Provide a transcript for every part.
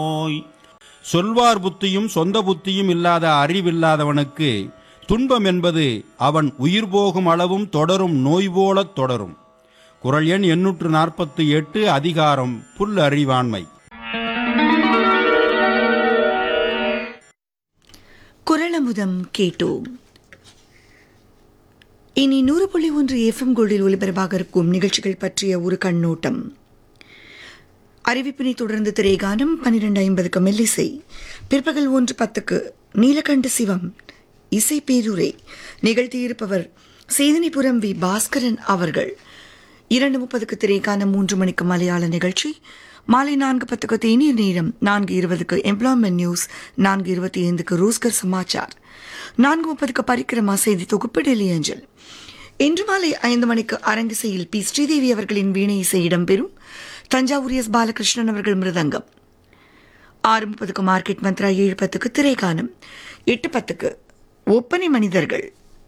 நோய் சொல்வார் புத்தியும் சொந்த புத்தியும் இல்லாத அறிவில்லாதவனுக்கு துன்பம் என்பது அவன் உயிர் போகும் அளவும் தொடரும் நோய் போலத் தொடரும் குரல் எண் எண்ணூற்று நாற்பத்தி எட்டு அதிகாரம் புல் அறிவாண்மை குரலமுதம் கேட்டோம் இனி நூறு புள்ளி ஒன்று எஃப்எம் கோல்டில் ஒலிபரப்பாக இருக்கும் நிகழ்ச்சிகள் பற்றிய ஒரு கண்ணோட்டம் அறிவிப்பினை தொடர்ந்து திரைகானம் பன்னிரண்டு ஐம்பதுக்கு மெல்லிசை பிற்பகல் ஒன்று பத்துக்கு நீலகண்ட சிவம் இசை பேரூரை நிகழ்த்தியிருப்பவர் சேதனிபுரம் வி பாஸ்கரன் அவர்கள் இரண்டு முப்பதுக்கு திரைக்கான மூன்று மணிக்கு மலையாள நிகழ்ச்சி மாலை நான்கு பத்துக்கு தேநீர் நேரம் நான்கு இருபதுக்கு எம்ப்ளாய்மெண்ட் நியூஸ் நான்கு இருபத்தி ஐந்துக்கு ரோஸ்கர் சமாச்சார் நான்கு முப்பதுக்கு பரிக்கிரமா செய்தி தொகுப்பு டெல்லி அஞ்சல் இன்று மாலை ஐந்து மணிக்கு அரங்கிசையில் பி ஸ்ரீதேவி அவர்களின் வீணை இசை இடம்பெறும் தஞ்சாவூர் எஸ் பாலகிருஷ்ணன் அவர்கள் மிருதங்கம் ஆறு முப்பதுக்கு மார்க்கெட் மந்த்ரா ஏழு பத்துக்கு திரைக்கானம் எட்டு பத்துக்கு ஒப்பனை மனிதர்கள்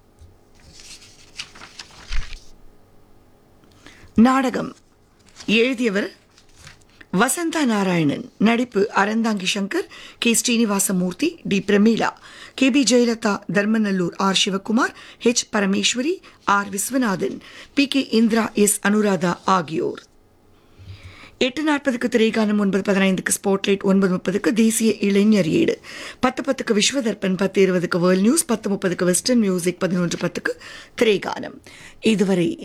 நாடகம் எழுதியவர் வசந்தா நாராயணன் நடிப்பு Aranthangi Sankar K Srinivasamurthy T Prameela K P Jayalatha Dharmanallur R Sivakumar H Parameswari R Viswanathan P K Indira S Anuradha ஆகியோர் எட்டு நாற்பதுக்கு திரைகானம் ஒன்பது பதினைந்துக்கு ஸ்பாட்லைட் ஒன்பது முப்பதுக்கு தேசிய இளைஞர் ஈடு பத்து பத்துக்கு விஸ்வதர்பன் பத்து இருபதுக்கு வேர்ல்ட் நியூஸ் பத்து முப்பதுக்கு வெஸ்டர்ன் மியூசிக் பதினொன்று பத்துக்கு திரைகானம் இதுவரை